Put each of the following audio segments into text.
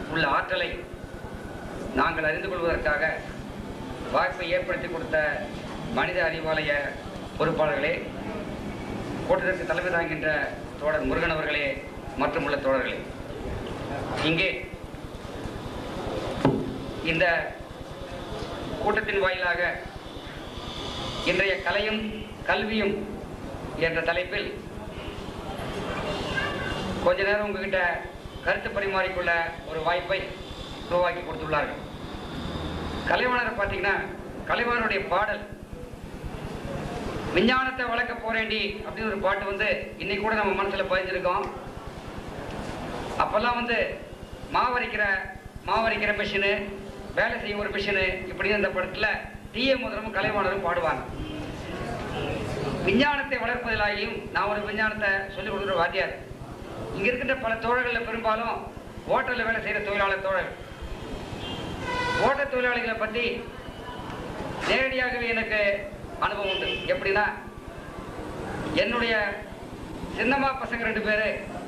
உள்ள ஆற்றலை நாங்கள் அறிந்து கொள்வதற்காக வாய்ப்பை ஏற்படுத்தி கொடுத்த மனித அறிவாலய பொறுப்பாளர்களே கூட்டத்திற்கு தலைமை தாங்கின்ற தோழர் முருகன் அவர்களே மற்றும் உள்ள தோழர்களே இங்கே இந்த கூட்டத்தின் வாயிலாக இன்றைய கலையும் கல்வியும் என்ற தலைப்பில் கொஞ்ச நேரம் உங்ககிட்ட கருத்து பரிமாறிக்கொள்ள ஒரு வாய்ப்பை உருவாக்கி கொடுத்துள்ளார்கள் கலைவாணரை பார்த்தீங்கன்னா கலைவாணருடைய பாடல் விஞ்ஞானத்தை வளர்க்க போறேண்டி அப்படின்னு ஒரு பாட்டு வந்து இன்னைக்கு கூட நம்ம மனசுல பதிஞ்சிருக்கோம் அப்பெல்லாம் வந்து மாவரைக்கிற மாவரைக்கிற மிஷினு வேலை செய்யும் ஒரு மிஷினு இப்படி இந்த படத்துல தீய முதலும் கலைவாணரும் பாடுவாங்க விஞ்ஞானத்தை வளர்ப்பதிலாகியும் நான் ஒரு விஞ்ஞானத்தை சொல்லிக் கொடுக்குற வாத்தியார் இங்க இருக்கின்ற பல தோழர்கள்ல பெரும்பாலும் ஹோட்டல்ல வேலை செய்யற தொழிலாளர் தோழர் ஓட்ட தொழிலாளிகளை பத்தி நேரடியாகவே எனக்கு அனுபவம் உண்டு எப்படின்னா என்னுடைய சின்னம்மா பசங்க ரெண்டு பேரு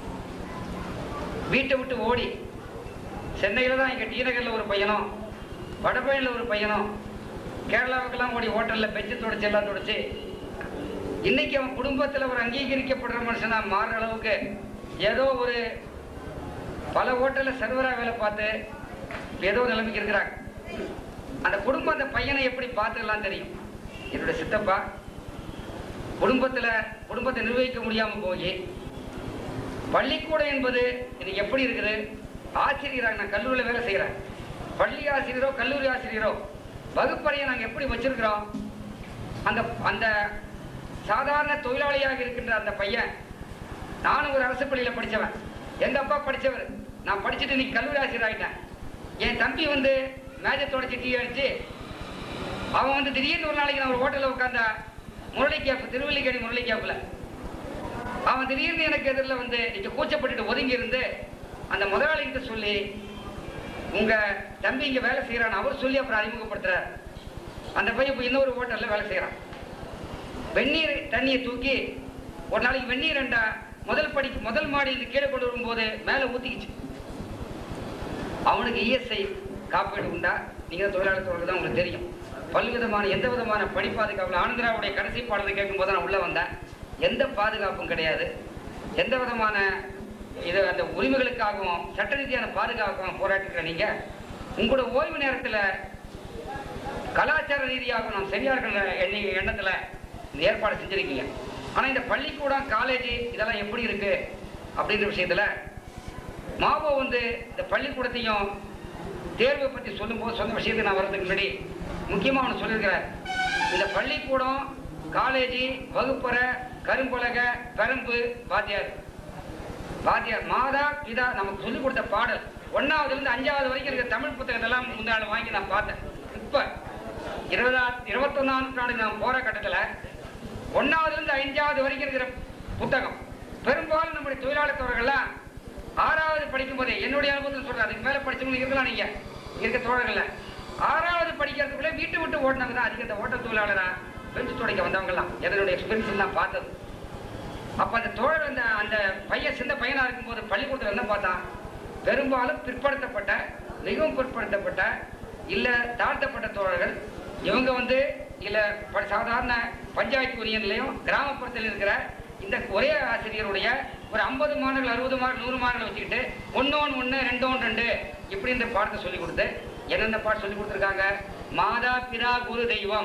வீட்டை விட்டு ஓடி சென்னையில தான் இங்க டீநகர்ல ஒரு பையனும் வடபழனியில் ஒரு பையனும் கேரளாவுக்கெல்லாம் ஓடி ஹோட்டல்ல பெஞ்சு தொடச்சு எல்லாம் தொடச்சு இன்னைக்கு அவன் குடும்பத்துல ஒரு அங்கீகரிக்கப்படுற மனுஷனா மாறுற அளவுக்கு ஏதோ ஒரு பல ஹோட்டல்ல சர்வரா வேலை பார்த்து ஏதோ ஒரு நிலைமைக்கு இருக்கிறாங்க அந்த குடும்பம் அந்த பையனை எப்படி பார்த்துக்கலாம் தெரியும் என்னோட சித்தப்பா குடும்பத்துல குடும்பத்தை நிர்வகிக்க முடியாம போய் பள்ளிக்கூடம் என்பது இன்னைக்கு எப்படி இருக்குது ஆசிரியராக நான் கல்லூரியில் வேலை செய்கிறேன் பள்ளி ஆசிரியரோ கல்லூரி ஆசிரியரோ வகுப்பறையை நாங்கள் எப்படி வச்சிருக்கிறோம் அந்த அந்த சாதாரண தொழிலாளியாக இருக்கின்ற அந்த பையன் நானும் ஒரு அரசு பள்ளியில் படித்தவன் எங்க அப்பா படித்தவர் நான் படிச்சுட்டு இன்னைக்கு கல்லூரி ஆசிரியர் ஆகிட்டேன் என் தம்பி வந்து மேஜை தொடச்சி டீ அடிச்சு அவன் வந்து திடீர்னு ஒரு நாளைக்கு நான் ஒரு ஹோட்டலில் உட்காந்தா முரளி கேப் திருவல்லிக்கேணி முரளி கேப்பில் அவன் திடீர்னு எனக்கு எதிரில் வந்து இன்னைக்கு கூச்சப்பட்டுட்டு ஒதுங்கி இருந்து அந்த முதலாளிகிட்ட சொல்லி உங்க தம்பி இங்க வேலை செய்யறான் அவர் சொல்லி அப்புறம் அறிமுகப்படுத்துறார் அந்த பையன் இப்போ இன்னொரு ஹோட்டல்ல வேலை செய்யறான் வெந்நீர் தண்ணியை தூக்கி ஒரு நாளைக்கு வெந்நீர் ரெண்டா முதல் படி முதல் மாடியில் கீழே கொண்டு வரும்போது மேலே ஊத்திக்கிச்சு அவனுக்கு இஎஸ்ஐ காப்பீடு உண்டா நீங்க தான் தொழிலாளர் தோழர்கள் தான் உங்களுக்கு தெரியும் பல்விதமான எந்த விதமான பணி பாதுகாப்பு ஆனந்தராவுடைய கடைசி பாடலை கேட்கும்போது நான் உள்ள வந்தேன் எந்த பாதுகாப்பும் கிடையாது எந்த விதமான இது அந்த உரிமைகளுக்காகவும் சட்ட ரீதியான பாதுகாப்பும் போராட்டிருக்கிற நீங்க உங்களோட ஓய்வு நேரத்துல கலாச்சார ரீதியாக நாம் சரியா இருக்கிற எண்ணி எண்ணத்துல இந்த ஏற்பாடு செஞ்சிருக்கீங்க ஆனா இந்த பள்ளிக்கூடம் காலேஜ் இதெல்லாம் எப்படி இருக்கு அப்படின்ற விஷயத்துல மாவோ வந்து இந்த பள்ளிக்கூடத்தையும் தேர்வை பற்றி சொல்லும்போது சொன்ன விஷயத்தை நான் வர்றதுக்கு முன்னாடி முக்கியமாக ஒன்று சொல்லியிருக்கிறார் இந்த பள்ளிக்கூடம் காலேஜ் வகுப்பறை கரும்பலக பெரம்பு வாத்தியார் வாத்தியார் மாதா பிதா நமக்கு சொல்லிக் கொடுத்த பாடல் ஒன்னாவதுல இருந்து அஞ்சாவது வரைக்கும் இருக்கிற தமிழ் புத்தகத்தெல்லாம் முந்தாள் வாங்கி நான் பார்த்தேன் இப்ப இருபதா இருபத்தொன்னாம் நூற்றாண்டு நான் போற கட்டத்துல ஒன்னாவதுல இருந்து ஐந்தாவது வரைக்கும் இருக்கிற புத்தகம் பெரும்பாலும் நம்முடைய தொழிலாளர் தோழர்கள்லாம் ஆறாவது படிக்கும் போதே என்னுடைய அனுபவத்தில் சொல்றேன் அதுக்கு மேல படிச்சவங்க இருக்கலாம் நீங்க இங்க இருக்க தோழர்கள்ல ஆறாவது படிக்கிறதுக்குள்ள வீட்டு விட்டு ஓட்டினவங்க தான் அதிக இந்த ஓட்ட தொழிலாளரா பெஞ்சு துடைக்க வந்தவங்க எல்லாம் என்னுடைய எக்ஸ்பீரியன்ஸ் நான் பார்த்தது அப்ப அந்த தோழர் அந்த அந்த பையன் சின்ன பையனா இருக்கும்போது பள்ளிக்கூடத்துல என்ன பார்த்தான் பெரும்பாலும் பிற்படுத்தப்பட்ட மிகவும் பிற்படுத்தப்பட்ட இல்ல தாழ்த்தப்பட்ட தோழர்கள் இவங்க வந்து இல்ல ப- சாதாரண பஞ்சாயத்து யூனியன்லயும் கிராமப்புறத்தில் இருக்கிற இந்த ஒரே ஆசிரியருடைய ஒரு ஐம்பது மாணவர்கள் அறுபது மாணவர்கள் நூறு மாணவர்கள் வச்சுக்கிட்டு ஒன்னொன்னு ஒன்று ரெண்டோன் ரெண்டு இப்படி இந்த பாடத்தை சொல்லி கொடுத்து என்னென்ன பாட்டு சொல்லி கொடுத்துருக்காங்க மாதா பிதா குரு தெய்வம்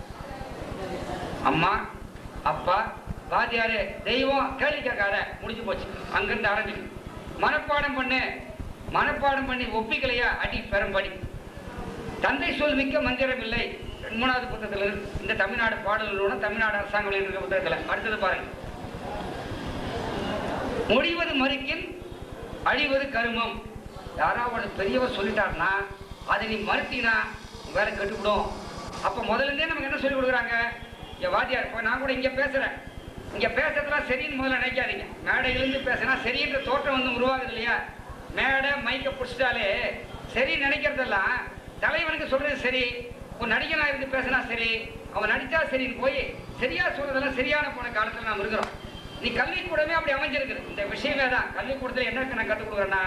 அம்மா அப்பா வாத்தியாரு தெய்வம் கேள்வி கேட்காத முடிஞ்சு போச்சு அங்கிருந்து ஆரம்பிச்சு மனப்பாடம் பண்ணு மனப்பாடம் பண்ணி ஒப்பிக்கலையா அடி பெரும்படி தந்தை சொல் மிக்க மந்திரம் இல்லை மூணாவது புத்தகத்துல இருக்கு. இந்த தமிழ்நாடு பாடல்களோட தமிழ்நாடு அரசாங்கம் இருக்கிற புத்தகத்துல அடுத்தது பாருங்க முடிவது மறுக்கின் அழிவது கருமம் யாராவது பெரியவர் சொல்லிட்டாருன்னா அதை நீ மறுத்தினா உன் வேலை கட்டுவிடும் அப்ப முதல்ல இருந்தே நமக்கு என்ன சொல்லி கொடுக்குறாங்க இங்க வாத்தியார் இப்போ நான் கூட இங்க பேசுறேன் இங்க பேசுறதுலாம் சரின்னு முதல்ல நினைக்காதீங்க மேடையிலிருந்து பேசினா சரின்ற தோற்றம் வந்து உருவாகுது இல்லையா மேடை மைக்க பிடிச்சிட்டாலே சரி நினைக்கிறதெல்லாம் தலைவனுக்கு சொல்றது சரி ஒரு நடிகனா இருந்து பேசினா சரி அவன் நடிச்சா சரின்னு போய் சரியா சொல்றதெல்லாம் சரியான போன காலத்துல நாம் இருக்கிறோம் நீ கல்விக்கூடமே அப்படி அமைஞ்சிருக்குது இந்த விஷயமே தான் கல்விக்கூடத்துல என்ன நான் கற்றுக் கொடுக்குறேன்னா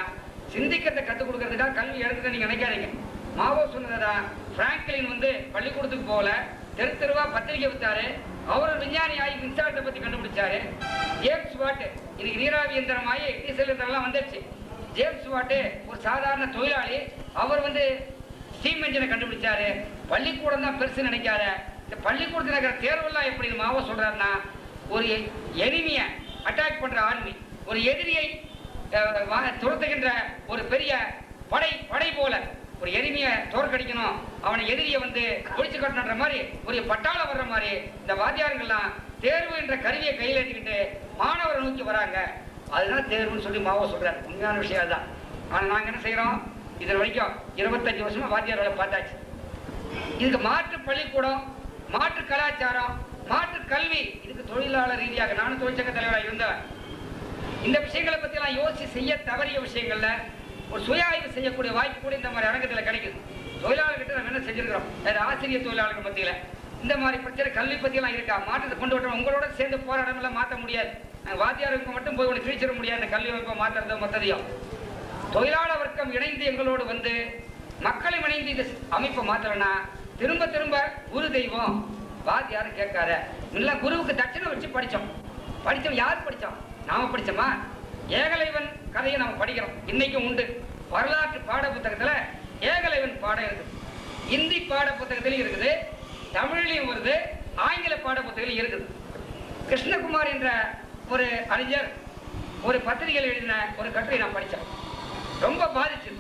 சிந்திக்கிறதை கற்றுக் கொடுக்கறதுக்காக கல்வி எடுத்துட்டு நீங்க நினைக்காதீங்க மாவோ சொன்னதுதான் பிராங்க்லின் வந்து பள்ளிக்கூடத்துக்கு போகல தெரு தெருவா பத்திரிக்கை வித்தாரு அவர் ஒரு விஞ்ஞானி ஆகி மின்சாரத்தை பத்தி கண்டுபிடிச்சாரு ஜேம்ஸ் வாட் இன்னைக்கு நீராவி இயந்திரம் ஆகி டீசல் இயந்திரம்லாம் வந்துருச்சு ஜேம்ஸ் வாட் ஒரு சாதாரண தொழிலாளி அவர் வந்து ஸ்டீம் என்ஜினை கண்டுபிடிச்சாரு பள்ளிக்கூடம் தான் பெருசு நினைக்காத இந்த பள்ளிக்கூடத்தில் இருக்கிற தேர்வெல்லாம் எப்படி மாவோ சொல்றாருன்னா ஒரு எனிமிய அட்டாக் பண்ற ஆர்மி ஒரு எதிரியை அஹ், வா- துரத்துகின்ற ஒரு பெரிய படை படை போல ஒரு எதிரியை தோற்கடிக்கணும் அவனை எதிரியை வந்து ஒழிச்சு கட்டணுன்ற மாதிரி ஒரு பட்டாளம் வர்ற மாதிரி இந்த வாத்தியார்கள்லாம் தேர்வு என்ற கருவியை கையில் எடுத்துக்கிட்டு மாணவரை நோக்கி வராங்க அதுதான் தேர்வுன்னு சொல்லி மாவோ சொல்றாரு உண்மையான விஷயம் அதுதான் ஆனா நாங்க என்ன செய்யறோம் இது வரைக்கும் இருபத்தஞ்சு வருஷமா வாத்தியார் வேலை பார்த்தாச்சு இதுக்கு மாற்று பள்ளிக்கூடம் மாற்று கலாச்சாரம் மாற்று கல்வி இதுக்கு தொழிலாளர் ரீதியாக நானும் தொழிற்சங்க தலைவராக இருந்தேன் இந்த விஷயங்களை பத்தி எல்லாம் யோசிச்சு செய்ய தவறிய விஷயங்கள்ல ஒரு சுய ஆய்வு செய்யக்கூடிய வாய்ப்பு கூட இந்த மாதிரி அரங்கத்துல கிடைக்குது தொழிலாளர்கிட்ட நம்ம என்ன செஞ்சிருக்கிறோம் அது ஆசிரியர் தொழிலாளர்கள் மத்தியில இந்த மாதிரி பிரச்சனை கல்வி பத்தி எல்லாம் இருக்கா மாற்றத்தை கொண்டு வரணும் உங்களோட சேர்ந்து போராடம் எல்லாம் மாற்ற முடியாது நாங்க வாத்தியாருக்கு மட்டும் போய் ஒன்று கிழிச்சிட முடியாது இந்த கல்வி அமைப்பை மாற்றுறதோ மற்றதையும் தொழிலாளர் வர்க்கம் இணைந்து எங்களோடு வந்து மக்களும் இணைந்து இந்த அமைப்பை மாத்தலனா திரும்ப திரும்ப குரு தெய்வம் வாத்தியாரும் கேட்காத இல்ல குருவுக்கு தட்சணை வச்சு படிச்சோம் படிச்சோம் யார் படிச்சோம் நாம படிச்சோமா ஏகலைவன் கதையை நாம படிக்கிறோம் இன்னைக்கும் உண்டு வரலாற்று பாட புத்தகத்துல ஏகலைவன் பாடம் இருக்குது இந்தி பாட புத்தகத்திலையும் இருக்குது தமிழ்லையும் வருது ஆங்கில பாட புத்தகத்திலையும் இருக்குது கிருஷ்ணகுமார் என்ற ஒரு அறிஞர் ஒரு பத்திரிகையில் எழுதின ஒரு கட்டுரை நான் படித்தேன் ரொம்ப பாதிச்சது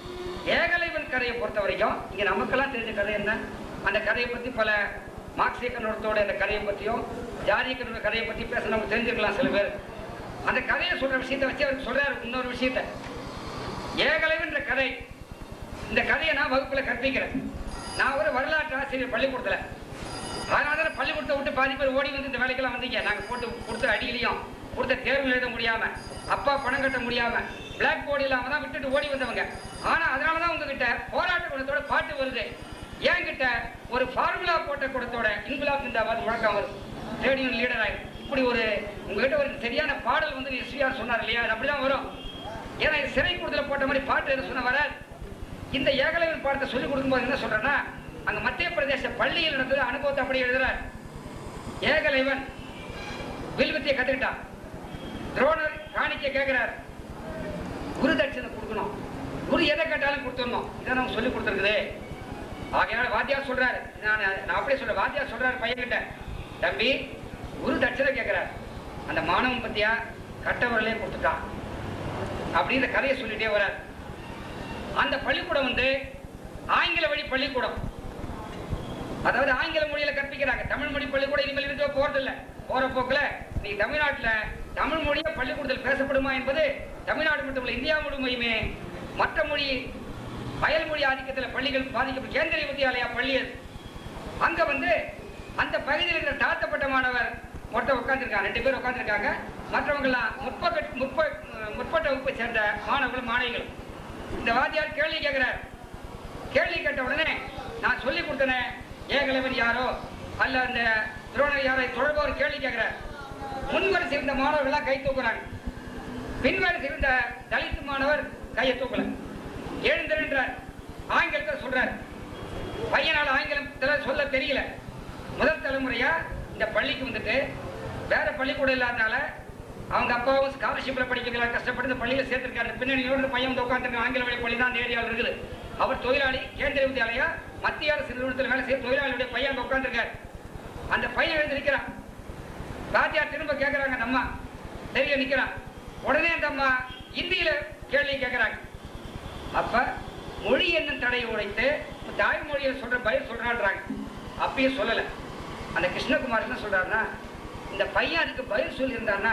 ஏகலைவன் கதையை பொறுத்த வரைக்கும் இங்க நமக்கெல்லாம் தெரிஞ்ச கதை என்ன அந்த கதையை பத்தி பல மார்க்சிய கண்ணோட்டத்தோட அந்த கதையை பத்தியும் ஜாதிய கண்ணோட கதையை பத்தி பேச நமக்கு தெரிஞ்சுக்கலாம் சில பேர் அந்த கதையை சொல்ற விஷயத்தை வச்சு அவர் சொல்றாரு இன்னொரு விஷயத்த ஏகலைவன்ற கதை இந்த கதையை நான் வகுப்புல கற்பிக்கிறேன் நான் ஒரு வரலாற்று ஆசிரியர் பள்ளிக்கூடத்துல அதனால தான் பள்ளிக்கூடத்தை விட்டு பாதி பேர் ஓடி வந்து இந்த வேலைக்கெல்லாம் வந்தீங்க நாங்க போட்டு கொடுத்த அடியிலையும் கொடுத்த தேர்வு எழுத முடியாம அப்பா பணம் கட்ட முடியாம பிளாக் போர்டு இல்லாம தான் விட்டுட்டு ஓடி வந்தவங்க ஆனா அதனால தான் உங்ககிட்ட போராட்ட குணத்தோட பாட்டு வருது என்கிட்ட ஒரு ஃபார்முலா போட்ட குணத்தோட இன்குலாப் ஜிந்தாபாத் முழக்கம் வருது ட்ரேட் யூனியன் லீடர் ஆயிடும் இப்படி ஒரு உங்ககிட்ட ஒரு சரியான பாடல் வந்து எஸ்விஆர் சொன்னார் இல்லையா அது அப்படிதான் வரும் ஏன்னா இது சிறை கூடத்துல போட்ட மாதிரி பாட்டு எதுவும் சொன்ன வராது இந்த ஏகலைவன் பாடத்தை சொல்லிக் கொடுக்கும்போது என்ன சொல்றேன்னா அங்க மத்திய பிரதேச பள்ளியில் நடந்தது அனுபவத்தை அப்படி எழுதுறார் ஏகலைவன் வில்வித்தியை கத்துக்கிட்டான் துரோணர் காணிக்க கேட்கிறார் குரு தட்சணை கொடுக்கணும் குரு எதை கேட்டாலும் கொடுத்துடணும் இதை நம்ம சொல்லி கொடுத்துருக்குது ஆகையால வாத்தியார் சொல்றாரு நான் நான் அப்படியே சொல்றேன் வாத்தியார் சொல்றாரு பையன்கிட்ட தம்பி குரு தட்சணை கேட்கிறார் அந்த மாணவன் பத்தியா கட்டவர்களே கொடுத்துட்டான் அப்படின்னு கதையை சொல்லிட்டே வர்றார் அந்த பள்ளிக்கூடம் வந்து ஆங்கில வழி பள்ளிக்கூடம் அதாவது ஆங்கில மொழியில கற்பிக்கிறாங்க தமிழ் மொழி பள்ளிக்கூடம் இனிமேல் இருக்க போறது இல்ல போற போக்குல நீ தமிழ்நாட்டுல தமிழ் மொழியே பள்ளிக்கூடத்தில் பேசப்படுமா என்பது தமிழ்நாடு மட்டுமல்ல இந்தியா முழுமையுமே மற்ற மொழி அயல் மொழி ஆதிக்கத்தில் பள்ளிகள் பாதிக்கப்படும் கேந்திரிய வித்யாலயா பள்ளி அது அங்க வந்து அந்த பகுதியில் இருக்கிற தாழ்த்தப்பட்ட மாணவர் மொத்தம் உட்காந்துருக்காங்க ரெண்டு பேர் உட்காந்துருக்காங்க மற்றவங்க எல்லாம் முற்பட்ட முற்ப முற்பட்ட வகுப்பை சேர்ந்த மாணவர்கள் மாணவிகள் இந்த வாத்தியார் கேள்வி கேட்கிறார் கேள்வி கேட்ட உடனே நான் சொல்லி கொடுத்தனே ஏகலைவன் யாரோ அல்ல அந்த துரோணர் யாரோ தொடர்பு ஒரு கேள்வி கேட்கிறார் முன்வரிசை இருந்த மாணவர்கள்லாம் கை தூக்குறாங்க பின்வரிசை இருந்த தலித் மாணவர் கையை தூக்கல எழுந்திருன்றார் ஆங்கிலத்தை சொல்றார் பையனால ஆங்கிலத்துல சொல்ல தெரியல முதல் தலைமுறையா இந்த பள்ளிக்கு வந்துட்டு வேற பள்ளிக்கூடம் இல்லாதனால அவங்க அப்பாவும் ஸ்காலர்ஷிப்ல படிக்கலாம் கஷ்டப்பட்டு இந்த பள்ளியில சேர்த்திருக்காரு பின்னணியோட இந்த பையன் வந்து உட்காந்துருக்க ஆங்கில வழி பள்ளி தான் அந்த ஏரியாவில் இருக்குது அவர் தொழிலாளி கேந்திர வித்யாலயா மத்திய அரசு நிறுவனத்தில் வேலை செய்ய தொழிலாளியுடைய பையன் அங்க உட்காந்துருக்காரு அந்த பையன் எழுந்து நிற்கிறான் ராஜா திரும்ப கேட்கறாங்க அந்த அம்மா தெரிய நிக்கிறான் உடனே அந்த அம்மா இந்தியில கேள்வி கேட்கறாங்க அப்ப மொழி என்னும் தடையை உடைத்து தாய்மொழியை சொல்ற பதில் சொல்றான்றாங்க அப்பயும் சொல்லல அந்த கிருஷ்ணகுமார் என்ன சொல்றாருன்னா இந்த பையன் அதுக்கு பதில் சொல்லியிருந்தான்னா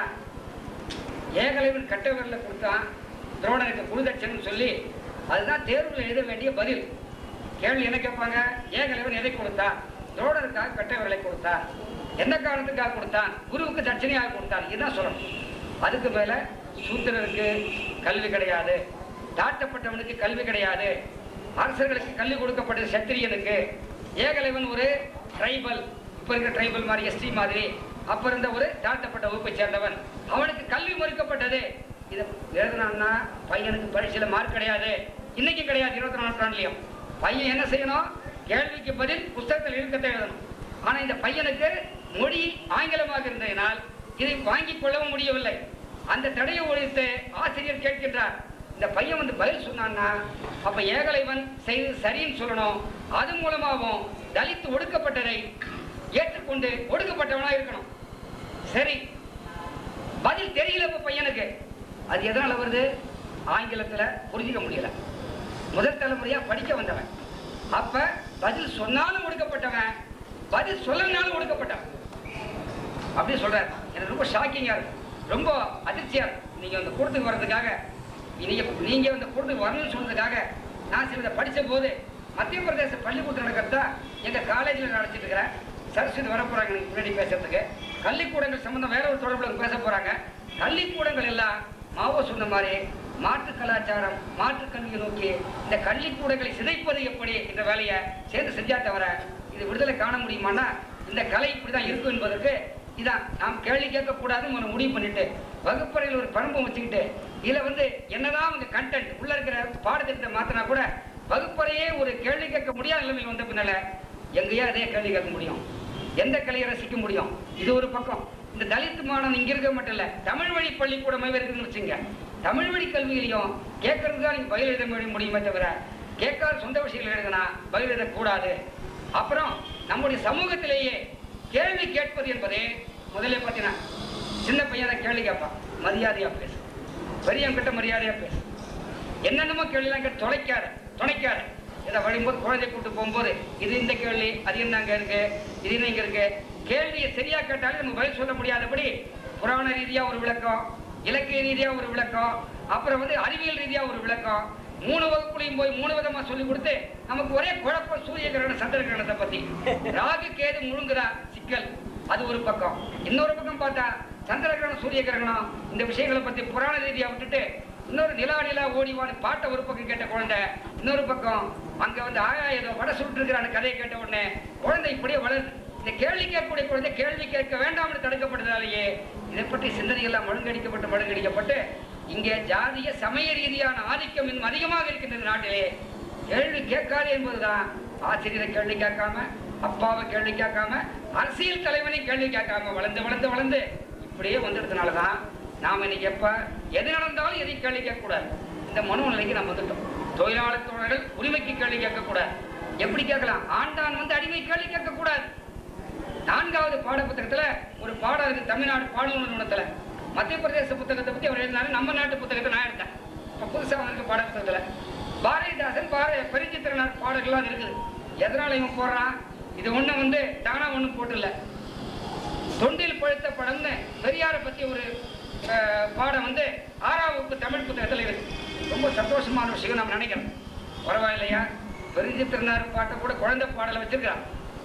ஏகலைவன் கட்டவரில் கொடுத்தான் துரோணனுக்கு குருதட்சணம் சொல்லி அதுதான் தேர்வில் எழுத வேண்டிய பதில் கேள்வி என்ன கேட்பாங்க ஏகலைவன் எதை கொடுத்தான் துரோணருக்காக கட்டவர்களை கொடுத்தான் என்ன காரணத்துக்காக கொடுத்தான் குருவுக்கு தட்சணையாக கொடுத்தான் இதுதான் சொல்லணும் அதுக்கு மேல சூத்திரருக்கு கல்வி கிடையாது தாழ்த்தப்பட்டவனுக்கு கல்வி கிடையாது அரசர்களுக்கு கல்வி கொடுக்கப்பட்டது சத்திரியனுக்கு ஏகலைவன் ஒரு ட்ரைபல் இப்ப இருக்கிற ட்ரைபல் மாதிரி எஸ்டி மாதிரி அப்ப இருந்த ஒரு தாழ்த்தப்பட்ட வகுப்பை சேர்ந்தவன் அவனுக்கு கல்வி மறுக்கப்பட்டது இதை எழுதுனான்னா பையனுக்கு பரீட்சையில மார்க் கிடையாது இன்னைக்கும் கிடையாது இருபத்தி நாலு நூற்றாண்டுலயும் பையன் என்ன செய்யணும் கேள்விக்கு பதில் புஸ்தகத்தில் இருக்கத்தை எழுதணும் ஆனா இந்த பையனுக்கு மொழி ஆங்கிலமாக இருந்ததினால் இதை வாங்கிக் கொள்ளவும் முடியவில்லை அந்த தடையை ஒழித்து ஆசிரியர் கேட்கின்றார் இந்த பையன் வந்து பதில் சொன்னான்னா அப்ப ஏகலைவன் செய்தது சரின்னு சொல்லணும் அது மூலமாகவும் தலித்து ஒடுக்கப்பட்டதை ஏற்றுக்கொண்டு ஒடுக்கப்பட்டவனா இருக்கணும் சரி பதில் தெரியல இப்ப பையனுக்கு அது எதனால வருது ஆங்கிலத்துல புரிஞ்சுக்க முடியல முதல் தலைமுறையா படிக்க வந்தவன் அப்ப பதில் சொன்னாலும் ஒடுக்கப்பட்டவன் பதில் சொல்லனாலும் ஒடுக்கப்பட்டவன் அப்படி சொல்றாரு எனக்கு ரொம்ப ஷாக்கிங்கா இருக்கு ரொம்ப அதிர்ச்சியா இருக்கு நீங்க அந்த கூட்டத்துக்கு வர்றதுக்காக நீங்க நீங்க அந்த கூட்டத்துக்கு வரணும்னு சொன்னதுக்காக நான் சிலதை படிச்ச போது மத்திய பிரதேச பள்ளிக்கூடம் நடக்கிறதா எங்க காலேஜில் நடத்திட்டு இருக்கிறேன் சரஸ்வதி வர போறாங்க எனக்கு முன்னாடி பேசுறதுக்கு கல்விக்கூடங்கள் சம்பந்தம் வேற ஒரு தொடர்புல அவங்க பேச போறாங்க கல்விக்கூடங்கள் எல்லாம் மாவோ சொன்ன மாதிரி மாற்று கலாச்சாரம் மாற்று கல்வியை நோக்கி இந்த கல்விக்கூடங்களை சிதைப்பது எப்படி என்ற வேலையை சேர்ந்து செஞ்சா தவிர இது விடுதலை காண முடியுமானா இந்த கலை இப்படிதான் இருக்கும் என்பதற்கு இதான் நாம் கேள்வி கேட்கக்கூடாதுன்னு ஒரு முடிவு பண்ணிட்டு வகுப்பறையில் ஒரு பரம்பு வச்சுக்கிட்டு இதுல வந்து என்னதான் அவங்க கண்டென்ட் உள்ள இருக்கிற பாடத்திட்டத்தை மாத்தினா கூட வகுப்பறையே ஒரு கேள்வி கேட்க முடியாத நிலைமையில் வந்த பின்னால எங்கேயா அதே கேள்வி கேட்க முடியும் எந்த கலையை ரசிக்க முடியும் இது ஒரு பக்கம் இந்த தலித் மாணவன் இங்க இருக்க மட்டும் இல்ல தமிழ் வழி பள்ளிக்கூடமே இருக்குன்னு வச்சுங்க தமிழ் வழி கல்வியிலையும் கேட்கறதுக்கு தான் நீங்க பதில் எழுத முடிய- முடியுமே தவிர கேட்காத சொந்த விஷயங்கள் எழுதுனா பதில் எழுதக்கூடாது அப்புறம் நம்முடைய சமூகத்திலேயே கேள்வி கேட்பது என்பது முதல்ல பார்த்தீங்கன்னா சின்ன பையன் தான் கேள்வி கேட்பான் மரியாதையா பேசு பெரியவங்க கிட்ட மரியாதையா பேசு என்னென்னமோ கேள்விலாம் கேட்டு தொலைக்காத துணைக்காத இதை வரும்போது குழந்தை கூட்டு போகும்போது இது இந்த கேள்வி அது என்ன அங்க இருக்கு இது என்ன இங்க இருக்கு கேள்வியை சரியா கேட்டாலும் நம்ம பதில் சொல்ல முடியாதபடி புராண ரீதியா ஒரு விளக்கம் இலக்கிய ரீதியா ஒரு விளக்கம் அப்புறம் வந்து அறிவியல் ரீதியா ஒரு விளக்கம் மூணு வகுப்புலையும் போய் மூணு விதமா சொல்லி கொடுத்து நமக்கு ஒரே குழப்பம் சூரிய கிரகணம் சந்திர கிரகணத்தை பத்தி ராகு கேது முழுங்குதா சிக்கல் அது ஒரு பக்கம் இன்னொரு பக்கம் பார்த்தா சந்திர கிரகணம் சூரிய கிரகணம் இந்த விஷயங்களை பத்தி புராண ரீதியா விட்டுட்டு இன்னொரு நிலா நிலா ஓடிவான்னு பாட்டை ஒரு பக்கம் கேட்ட குழந்தை இன்னொரு பக்கம் அங்க வந்து ஆயா ஏதோ வடை சுட்டுருக்கிறான கதையை கேட்ட உடனே குழந்தை இப்படியே வளருது இந்த கேள்வி கேட்கக்கூடிய குழந்தை கேள்வி கேட்க வேண்டாம்னு தடுக்கப்பட்டதாலேயே இதை பற்றி சிந்தனை எல்லாம் மழுங்கடிக்கப்பட்டு மழுங்கடிக்கப்பட்டு இங்கே ஜாதிய சமய ரீதியான ஆதிக்கம் இன்னும் அதிகமாக இருக்கின்றது நாட்டிலே கேள்வி கேட்காது என்பதுதான் ஆசிரியரை கேள்வி கேட்காம அப்பாவை கேள்வி கேட்காம அரசியல் தலைவனை கேள்வி கேட்காம வளர்ந்து வளர்ந்து வளர்ந்து இப்படியே வந்ததுனாலதான் நாம இன்னைக்கு எப்ப எது நடந்தாலும் எதையும் கேள்வி கேட்கக்கூடாது இந்த மனோநிலைக்கு நம்ம வந்துட்டோம் தொழிலாளர் தோழர்கள் உரிமைக்கு கேள்வி கேட்கக்கூடாது எப்படி கேட்கலாம் ஆண்டான் வந்து அடிமை கேள்வி கேட்கக்கூடாது நான்காவது பாட புத்தகத்துல ஒரு பாடம் இருக்கு தமிழ்நாடு பாடல் நிறுவனத்துல மத்திய பிரதேச புத்தகத்தை பத்தி அவர் எழுதினாரு நம்ம நாட்டு புத்தகத்தை நான் எடுத்தேன் இப்ப புதுசா வந்திருக்க பாட புத்தகத்துல பாரதிதாசன் பார பெருஞ்சித்திரனார் பாடல்கள்லாம் இருக்குது எதனால இவன் போடுறான் இது ஒண்ணு வந்து தானா ஒண்ணு போட்டுல தொண்டில் பழுத்த படம்னு பெரியாரை பத்தி ஒரு அஹ், பாடம் வந்து ஆறாம் வகுப்பு தமிழ் புத்தகத்துல இருக்கு ரொம்ப சந்தோஷமான விஷயம் நம்ம நினைக்கிறோம் பரவாயில்லையா பெருஞ்சித்திரனார் பாட்டை கூட குழந்தை பாடலை வச்சிருக்கிறான்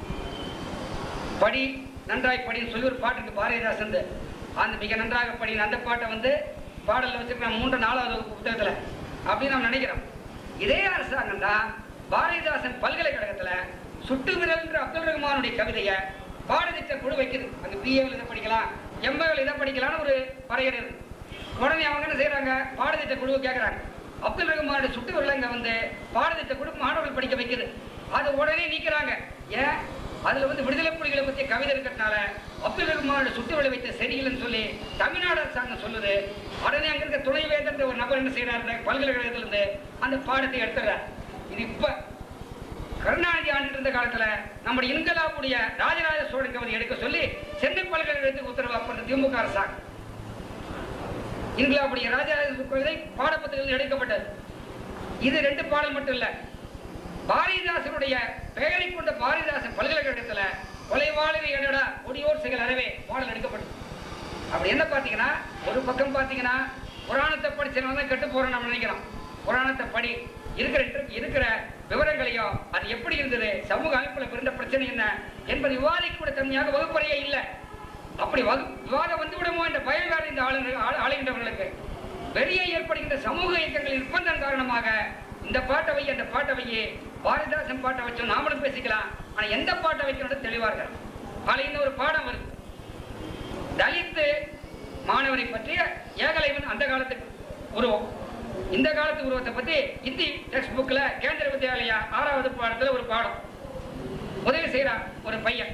படி நன்றாய் படின்னு சொல்லி ஒரு பாட்டு இருக்கு பாரதிதாசன் அந்த மிக நன்றாக படின்னு அந்த பாட்டை வந்து பாடல்ல வச்சிருக்க மூன்று நாலாவது வகுப்பு புத்தகத்துல அப்படின்னு நம்ம நினைக்கிறோம் இதே அரசாங்கம் தான் பாரதிதாசன் பல்கலைக்கழகத்துல சுட்டு விரல்ன்ற அப்துல் ரஹ்மானுடைய கவிதையை பாடத்திட்ட குழு வைக்குது அங்க பிஏவில் இதை படிக்கலாம் எம்ஏவில் இதை படிக்கலாம்னு ஒரு வரையறை இருக்கு உடனே அவங்க என்ன செய்யறாங்க பாடத்திட்ட குழுவை கேட்கறாங்க அப்துல் ரஹ்மானுடைய சுட்டு விரலங்க வந்து பாடத்திட்ட குழு மாணவர்கள் படிக்க வைக்குது அதை உடனே நீக்கிறாங்க ஏன் அதுல வந்து விடுதலை புலிகளை பத்திய கவிதை இருக்கிறதுனால அப்துல் ரஹ்மானோட சுட்டு விளை வைத்த சரியில்லைன்னு சொல்லி தமிழ்நாடு அரசாங்கம் சொல்லுது உடனே அங்க இருக்க துணை வேந்தர் ஒரு நபர் என்ன செய்யறாரு பல்கலைக்கழகத்துல இருந்து அந்த பாடத்தை எடுத்துறாரு இது இப்ப கருணாநிதி ஆண்டு இருந்த காலத்துல நம்முடைய இன்கலாபுடைய ராஜராஜ சோழன் கவிதை எடுக்க சொல்லி சென்னை பல்கலைக்கழகத்துக்கு உத்தரவு அப்ப திமுக அரசாங்கம் இன்கலாபுடைய ராஜராஜ கவிதை பாடப்புத்தகத்தில் எடுக்கப்பட்டது இது ரெண்டு பாடல் மட்டும் இல்ல பாரதிதாசனுடைய பெயரை கொண்ட பாரதிதாசன் பல்கலைக்கழகத்துல கொலைவாளரை என்னடா ஒடியோர் செயல் அறவே பாடல் எடுக்கப்பட்டது அப்படி என்ன பாத்தீங்கன்னா ஒரு பக்கம் பாத்தீங்கன்னா புராணத்தை படிச்சவங்க தான் கெட்டு போறோம் நம்ம நினைக்கிறோம் புராணத்தை படி இருக்கிற இருக்கிற விவரங்களையும் அது எப்படி இருந்தது சமூக அமைப்புல பிறந்த பிரச்சனை என்ன என்பதை விவாதிக்கூட தன்மையாக வகுப்பறையே இல்லை அப்படி வகு விவாதம் வந்து விடுமோ என்ற பயம் வேறு இந்த ஆளுநர் ஆளு- ஆளுகின்றவர்களுக்கு வெளியே ஏற்படுகின்ற சமூக இயக்கங்களின் நிர்பந்தம் காரணமாக இந்த பாட்டை வை அந்த பாட்டை வையே பாரதிதாசன் பாட்டை வச்சோம் நாமளும் பேசிக்கலாம் ஆனா எந்த பாட்டை வைக்கணும் தெளிவார்கள் நாளைக்கு ஒரு பாடம் வருது தலித்து மாணவனை பற்றிய ஏகலைவன் அந்த காலத்துக்கு உருவம் இந்த காலத்து உருவத்தை பத்தி இந்தி டெக்ஸ்ட் புக்ல கேந்திர வித்யாலயா ஆறாவது பாடத்துல ஒரு பாடம் உதவி செய்யறான் ஒரு பையன்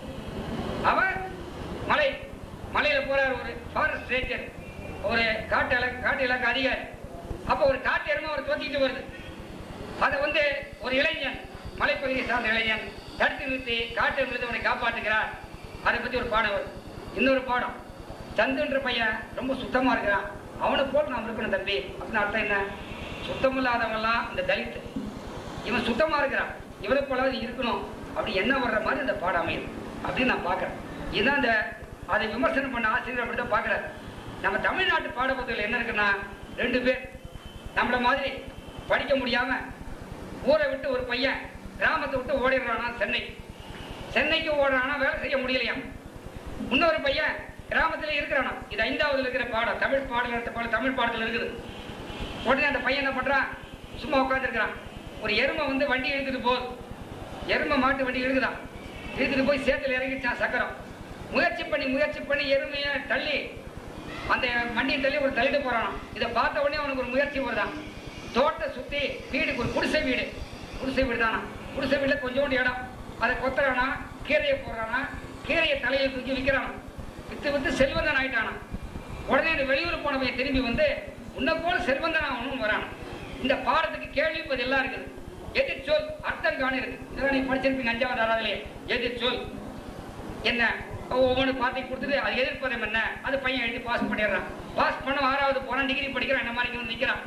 அவன் மலை மலையில போறார் ஒரு ஃபாரஸ்ட் ரேஞ்சர் ஒரு காட்டு இலக்கு காட்டு இலக்கு அதிகாரி அப்போ ஒரு காட்டு எருமை அவர் தோத்திக்கிட்டு வருது அதை வந்து ஒரு இளைஞன் மலைப்பகுதியை சார்ந்த இளைஞன் தடுத்து நிறுத்தி காட்டு எருமை அவனை காப்பாற்றுகிறார் அதை பத்தி ஒரு பாடம் வருது இன்னொரு பாடம் சந்துன்ற பையன் ரொம்ப சுத்தமா இருக்கிறான் அவனை போல் நாம் இருக்கணும் தம்பி அப்படின்னு அர்த்தம் என்ன சுத்தம் இல்லாதவன்லாம் இந்த தலித் இவன் சுத்தமா இருக்கிறான் இவனை போலாவது இருக்கணும் அப்படி என்ன வர்ற மாதிரி இந்த பாடம் அமையும் அப்படின்னு நான் பார்க்கறேன் இதுதான் இந்த அதை விமர்சனம் பண்ண ஆசிரியர் அப்படிதான் பார்க்கறாரு நம்ம தமிழ்நாட்டு பாடப்புத்தகத்தில் என்ன இருக்குன்னா ரெண்டு பேர் நம்மள மாதிரி படிக்க முடியாம ஊரை விட்டு ஒரு பையன் கிராமத்தை விட்டு ஓடிடுறானா சென்னை சென்னைக்கு ஓடுறானா வேலை செய்ய முடியலையாம் இன்னொரு பையன் கிராமத்துல இருக்கிறானா இது ஐந்தாவதுல இருக்கிற பாடம் தமிழ் பாடல பாடம் தமிழ் பாடத்துல இருக்குது உடனே அந்த பையன் என்ன பண்றான் சும்மா உட்காந்துருக்கிறான் ஒரு எருமை வந்து வண்டி இழுத்துட்டு போகுது எருமை மாட்டு வண்டி இழுக்குதான் இழுத்துட்டு போய் சேத்துல இறங்கிச்சான் சக்கரம் முயற்சி பண்ணி முயற்சி பண்ணி எருமையை தள்ளி அந்த வண்டியை தள்ளி ஒரு தள்ளிட்டு போறான் இதை பார்த்த உடனே அவனுக்கு ஒரு முயற்சி வருதான் தோட்டத்தை சுத்தி வீடுக்கு ஒரு குடிசை வீடு குடிசை வீடு தானா குடிசை வீடுல கொஞ்சோண்டு இடம் அதை கொத்துறானா கீரையை போடுறானா கீரையை தலையை தூக்கி விற்கிறானா வித்து வித்து செல்வந்தன் ஆயிட்டானா உடனே இந்த வெளியூர் போனவன் திரும்பி வந்து உன்னை போல செல்வந்தன் அவனும் வரான் இந்த பாடத்துக்கு கேள்வி பதில் எல்லாம் இருக்குது எதிர் சொல் அர்த்தம் காணி இருக்கு இதெல்லாம் நீ படிச்சிருப்பீங்க அஞ்சாவது ஆறாவதுலயே எதிர் சொல் என்ன ஒவ்வொன்று பார்ட்டி கொடுத்துட்டு அது எதிர்ப்பதம் என்ன அது பையன் எழுதி பாஸ் பண்ணிடுறான் பாஸ் பண்ண ஆறாவது போறான் டிகிரி படிக்கிறான் என்ன மாதிரி இங்க வந்து நிக்கிறான்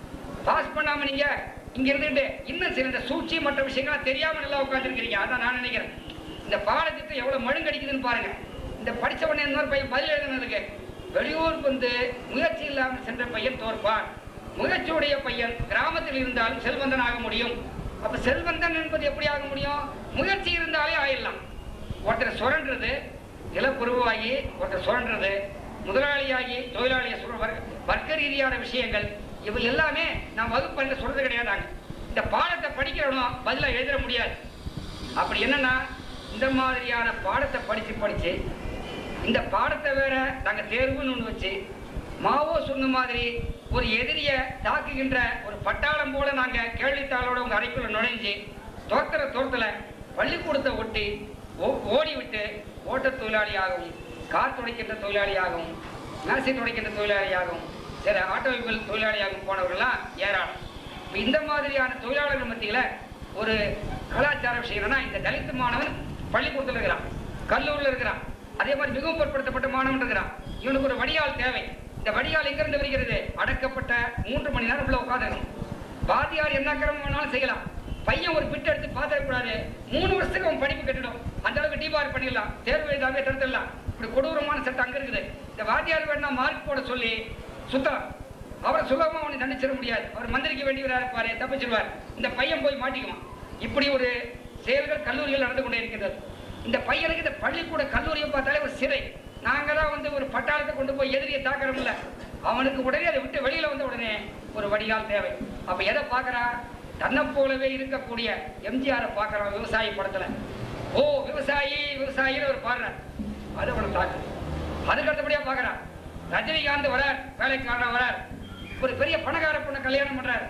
பாஸ் பண்ணாம நீங்க இங்க இருந்துட்டு இன்னும் சில இந்த சூழ்ச்சி மற்ற விஷயங்கள்லாம் தெரியாம நல்லா உட்காந்துருக்கீங்க அதான் நான் நினைக்கிறேன் இந்த பாடத்துக்கு எவ்வளவு மழுங்கடிக்குதுன்னு பாருங்க இந்த படிச்ச உடனே இன்னொரு பையன் பதில் எழுதுனதுக்கு வெளியூருக்கு வந்து முயற்சி இல்லாமல் சென்ற பையன் தோற்பான் முயற்சியுடைய பையன் கிராமத்தில் இருந்தாலும் செல்வந்தன் ஆக முடியும் அப்ப செல்வந்தன் என்பது எப்படி ஆக முடியும் முயற்சி இருந்தாலே ஆயிடலாம் ஒருத்தர் சுரண்டுறது நிலப்புருவாகி ஒருத்தர் சுரண்டுறது முதலாளியாகி தொழிலாளியை சுர வர்க்க- வர்க்க ரீதியான விஷயங்கள் இவை எல்லாமே நான் வகுப்பறையில் சொல்றது கிடையாதாங்க இந்த பாடத்தை படிக்கிறவனும் பதிலா எழுத முடியாது அப்படி என்னன்னா இந்த மாதிரியான பாடத்தை படிச்சு படிச்சு இந்த பாடத்தை வேற நாங்க தேர்வுன்னு ஒண்ணு வச்சு மாவோ சொன்ன மாதிரி ஒரு எதிரிய தாக்குகின்ற ஒரு பட்டாளம் போல நாங்க கேள்வித்தாளோட உங்க அறைக்குள்ள நுழைஞ்சு தோத்தர தோர்த்தல பள்ளிக்கூடத்தை ஒட்டி ஓ- ஓடி விட்டு ஓட்டத் தொழிலாளியாகவும் கார் துடைக்கின்ற தொழிலாளியாகவும் மேசை துடைக்கின்ற தொழிலாளியாகவும் சில ஆட்டோமொபைல் தொழிலாளியாகவும் போனவர்கள்லாம் ஏராளம் இப்ப இந்த மாதிரியான தொழிலாளர்கள் மத்தியில ஒரு கலாச்சார விஷயம் என்னன்னா இந்த தலித் மாணவன் பள்ளிக்கூடத்தில் இருக்கிறான் கல்லூரில் இருக்கிறான் அதே மாதிரி மிகவும் பிற்படுத்தப்பட்ட மாணவன் இருக்கிறான் இவனுக்கு ஒரு வடிகால் தேவை இந்த வடிகால் எங்கிருந்து வருகிறது அடக்கப்பட்ட மூன்று மணி நேரம் உள்ள உட்காந்துக்கணும் வாத்தியார் என்ன கிரமம் வேணாலும் செய்யலாம் பையன் ஒரு பிட் எடுத்து பார்த்துடக்கூடாது மூணு வருஷத்துக்கு அவன் படிப்பு கட்டிடும் அந்த அளவுக்கு டிபார் பண்ணிடலாம் தேர்வு எழுதாமே தடுத்துடலாம் இப்படி கொடூரமான சட்டம் அங்க இருக்குது இந்த வாத்தியார் வேணா மார்க் போட சொல்லி சுத்தலாம் அவரை சுலபமா அவனை தண்டிச்சிட முடியாது அவர் மந்திரிக்க வேண்டியவரா இருப்பாரு தப்பிச்சிருவார் இந்த பையன் போய் மாட்டிக்குவான் இப்படி ஒரு செயல்கள் கல்லூரிகள் நடந்து கொண்டே இருக்கின்றது இந்த பையனுக்கு இந்த பள்ளிக்கூட கல்லூரியை பார்த்தாலே ஒரு சிறை நாங்க தான் வந்து ஒரு பட்டாளத்தை கொண்டு போய் எதிரியை தாக்கறோம்ல அவனுக்கு உடனே அதை விட்டு வெளியில வந்த உடனே ஒரு வடிகால் தேவை அப்ப எதை பார்க்கறா தன்னை போலவே இருக்கக்கூடிய எம்ஜிஆரை பார்க்கறான் விவசாயி படத்துல ஓ விவசாயி விவசாயின்னு ஒரு பாடுறார் அது அவனை தாக்கு அதுக்கு அடுத்தபடியா பார்க்கறான் ரஜினிகாந்த் வரார் வேலைக்காரன் வரார் ஒரு பெரிய பணக்கார பொண்ணை கல்யாணம் பண்றார்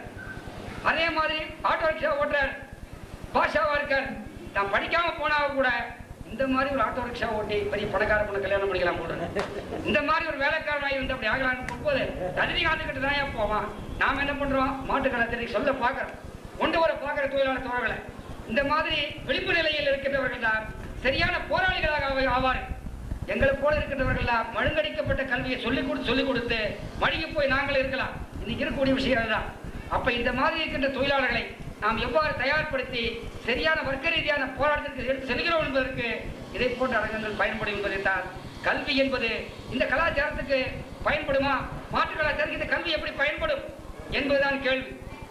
அதே மாதிரி ஆட்டோ ரிக்ஷா ஓட்டுறார் பாஷாவா இருக்கார் நான் படிக்காம போனா கூட இந்த மாதிரி ஒரு ஆட்டோ ரிக்ஷா ஓட்டி பெரிய பணக்கார பொண்ணை கல்யாணம் பண்ணிக்கலாம் போடுறேன் இந்த மாதிரி ஒரு வேலைக்காரனாக இருந்து அப்படி ஆகலாம்னு போது ரஜினிகாந்த் கிட்ட தான் ஏன் போவான் நாம என்ன பண்றோம் மாட்டுக்கடத்தை சொல்ல பார்க்கறோம் கொண்டு வர பார்க்கிற தொழிலாளர் தோழர்களை இந்த மாதிரி விழிப்பு நிலையில் இருக்கின்றவர்கள் தான் சரியான போராளிகளாக ஆவ- ஆவார்கள் எங்களை போல இருக்கின்றவர்கள்லாம் மழுங்கடிக்கப்பட்ட கல்வியை சொல்லிக் கொடுத்து சொல்லிக் கொடுத்து மழுங்கி போய் நாங்கள் இருக்கலாம் இன்னைக்கு இருக்கக்கூடிய விஷயம் அதுதான் அப்ப இந்த மாதிரி இருக்கின்ற தொழிலாளர்களை நாம் எவ்வாறு தயார்படுத்தி சரியான வர்க்க ரீதியான போராட்டத்திற்கு எடுத்து செல்கிறோம் என்பதற்கு இதை போன்ற அரங்கங்கள் பயன்படும் என்பதைத்தான் கல்வி என்பது இந்த கலாச்சாரத்துக்கு பயன்படுமா மாற்று கலாச்சாரத்துக்கு இந்த கல்வி எப்படி பயன்படும் என்பதுதான் கேள்வி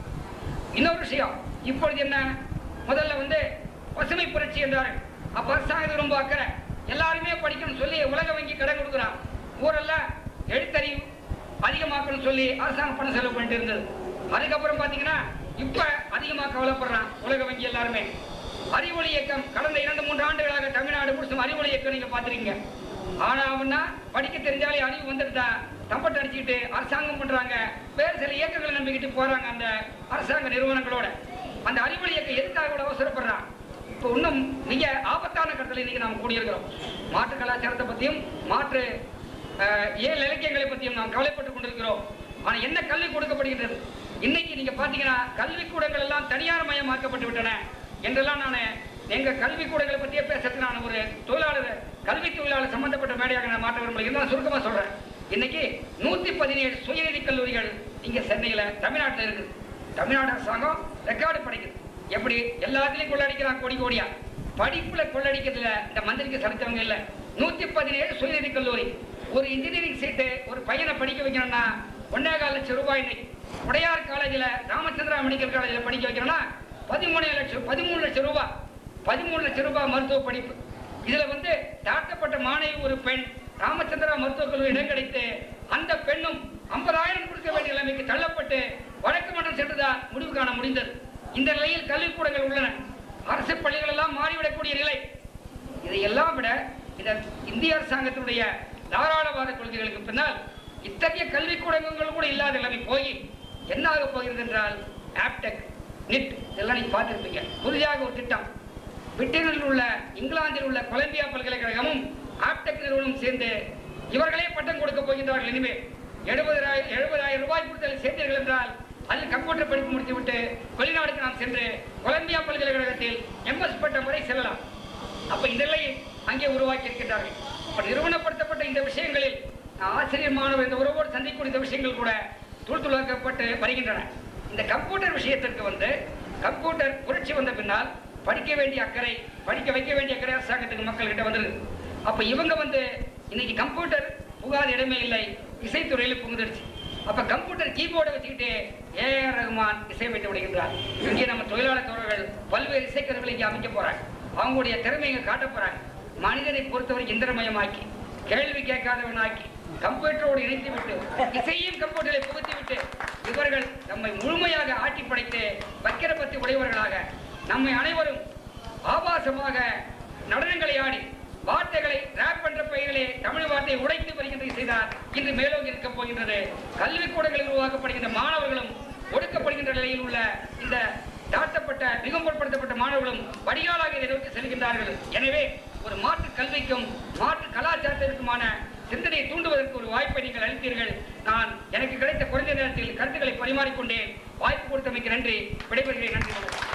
இன்னொரு விஷயம் இப்பொழுது என்ன முதல்ல வந்து பசுமை புரட்சி என்றார்கள் அப்ப அரசாங்கம் ரொம்ப அக்கறை எல்லாருமே படிக்கணும் சொல்லி உலக வங்கி கடன் கொடுக்குறான் ஊரெல்லாம் எழுத்தறிவு அதிகமாக்கணும் சொல்லி அரசாங்கம் பணம் செலவு பண்ணிட்டு இருந்தது அதுக்கப்புறம் பாத்தீங்கன்னா இப்ப அதிகமா கவலைப்படுறான் உலக வங்கி எல்லாருமே அறிவொளி இயக்கம் கடந்த இரண்டு மூன்று ஆண்டுகளாக தமிழ்நாடு முழுசும் அறிவொளி இயக்கம் நீங்க பாத்திருக்கீங்க ஆனாவுன்னா படிக்க தெரிஞ்சாலே அறிவு வந்துடுதா தம்பட்டை அடிச்சுக்கிட்டு அரசாங்கம் பண்றாங்க வேறு சில இயக்கங்களை நம்பிக்கிட்டு போறாங்க அந்த அரசாங்க நிறுவனங்களோட அந்த அறிவொளி இயக்கம் எதுக்காக கூட அவசரப்படுறான் இப்போ இன்னும் மிக ஆபத்தான கட்டத்தில் இன்னைக்கு நாம் கூடியிருக்கிறோம் மாற்று கலாச்சாரத்தை பற்றியும் மாற்று அஹ், இயல் இலக்கியங்களை பற்றியும் நாம் கவலைப்பட்டுக் கொண்டிருக்கிறோம் ஆனா என்ன கல்வி கொடுக்கப்படுகின்றது இன்னைக்கு நீங்க பாத்தீங்கன்னா கல்விக்கூடங்கள் எல்லாம் தனியார் மயமாக்கப்பட்டு விட்டன என்றெல்லாம் நான் எங்க கல்விக்கூடங்களை பற்றியே பேசுறதுக்கு நான் ஒரு தொழிலாளர் கல்வி தொழிலாளர் சம்பந்தப்பட்ட மேடையாக நான் மாற்ற விரும்பல இருந்தாலும் சுருக்கமா சொல்றேன் இன்னைக்கு நூத்தி பதினேழு சுயநிதி கல்லூரிகள் இங்க சென்னையில தமிழ்நாட்டுல இருக்குது தமிழ்நாடு அரசாங்கம் ரெக்கார்டு படைக்குது எப்படி எல்லாத்துலயும் கொள்ளடிக்கிறான் கோடி கோடியா படிப்புல கொள்ளடிக்கிறதுல இந்த மந்திரிக்கு சரித்தவங்க இல்ல நூத்தி பதினேழு சுயநிதி கல்லூரி ஒரு இன்ஜினியரிங் சீட்டு ஒரு பையனை படிக்க வைக்கணும்னா ஒன்னே கால் லட்சம் ரூபாய் இன்னைக்கு உடையார் காலேஜில் ராமச்சந்திரா மெடிக்கல் காலேஜில் படிக்க வைக்கணும்னா பதிமூணு லட்சம் பதிமூணு லட்சம் ரூபாய் பதிமூணு லட்சம் ரூபாய் மருத்துவ படிப்பு இதுல வந்து தாழ்த்தப்பட்ட மாணவி ஒரு பெண் ராமச்சந்திரா மருத்துவக் கல்லூரி இடம் கிடைத்து அந்த பெண்ணும் ஐம்பதாயிரம் கொடுக்க வேண்டிய நிலைமைக்கு தள்ளப்பட்டு வழக்கு மன்றம் சென்றுதான் முடிவு காண முடிந்தது இந்த நிலையில் கல்விக்கூடங்கள் உள்ளன அரசு பள்ளிகள் எல்லாம் மாறிவிடக்கூடிய நிலை இதையெல்லாம் விட இந்த இந்திய அரசாங்கத்தினுடைய தாராளவாத கொள்கைகளுக்கு பின்னால் இத்தகைய கல்விக்கூடங்கள் கூட இல்லாத நிலைமை போய் என்ன ஆக போகிறது என்றால் ஆப்டெக் நிட் இதெல்லாம் நீங்க பார்த்திருப்பீங்க புதிதாக ஒரு திட்டம் பிரிட்டனில் உள்ள இங்கிலாந்தில் உள்ள கொலம்பியா பல்கலைக்கழகமும் ஆப்டெக் நிறுவனமும் சேர்ந்து இவர்களே பட்டம் கொடுக்க போகின்றார்கள் இனிமேல் எழுபதாயிரம் எழுபதாயிரம் ரூபாய் கொடுத்தல் சேர்ந்தீர்கள் என்றால் அதில் கம்ப்யூட்டர் படிப்பு முடித்துவிட்டு வெளிநாடுக்கு நாம் சென்று கொலம்பியா பல்கலைக்கழகத்தில் எம்எஸ் பட்டம் வரை செல்லலாம் அப்ப இந்த நிலையை அங்கே உருவாக்கி இருக்கின்றார்கள் அப்ப நிறுவனப்படுத்தப்பட்ட இந்த விஷயங்களில் ஆசிரியர் மாணவர் இந்த உறவோடு சந்திக்கக்கூடிய இந்த விஷயங்கள் கூட தூள் துளாக்கப்பட்டு வருகின்றன இந்த கம்ப்யூட்டர் விஷயத்திற்கு வந்து கம்ப்யூட்டர் புரட்சி வந்த பின்னால் படிக்க வேண்டிய அக்கறை படிக்க வைக்க வேண்டிய அக்கறை அரசாங்கத்துக்கு மக்கள்கிட்ட வந்துருது அப்ப இவங்க வந்து இன்னைக்கு கம்ப்யூட்டர் புகாத இடமே இல்லை இசைத்துறையில் புகுந்துருச்சு அப்ப கம்ப்யூட்டர் கீபோர்டை வச்சுக்கிட்டு ஏஆர் ரகுமான் இசையமைத்து விடுகின்றார் இங்கே நம்ம தொழிலாளர் தோழர்கள் பல்வேறு இசைக்கருவிகளை இங்கே அமைக்க போறாங்க அவங்களுடைய திறமையை காட்ட போறாங்க மனிதனை பொறுத்தவரை இந்திரமயமாக்கி கேள்வி கேட்காதவனாக்கி கம்ப்யூட்டரோடு இணைத்து விட்டு இசையும் கம்ப்யூட்டரை புகுத்தி விட்டு இவர்கள் நம்மை முழுமையாக ஆட்டி படைத்து வக்கிரபத்தி உடையவர்களாக நம்மை அனைவரும் ஆபாசமாக நடனங்களை ஆடி வார்த்தைகளை ரேப் என்ற பெயரிலே தமிழ் வார்த்தையை உடைத்து வருகின்ற செய்தார் இன்று மேலோங்கி இருக்க போகின்றது கல்விக்கூடங்களில் உருவாக்கப்படுகின்ற மாணவர்களும் ஒடுக்கப்படுகின்ற நிலையில் உள்ள இந்த தாழ்த்தப்பட்ட மிகும்படுத்தப்பட்ட மாணவர்களும் வடிகாலாக இதை நோக்கி செல்கின்றார்கள் எனவே ஒரு மாற்று கல்விக்கும் மாற்று கலாச்சாரத்திற்குமான சிந்தனையை தூண்டுவதற்கு ஒரு வாய்ப்பை நீங்கள் அளித்தீர்கள் நான் எனக்கு கிடைத்த குறைந்த நேரத்தில் கருத்துக்களை பரிமாறிக்கொண்டேன் வாய்ப்பு கொடுத்தமைக்கு நன்றி விடைபெறுகிறேன் நன்றி வணக்கம்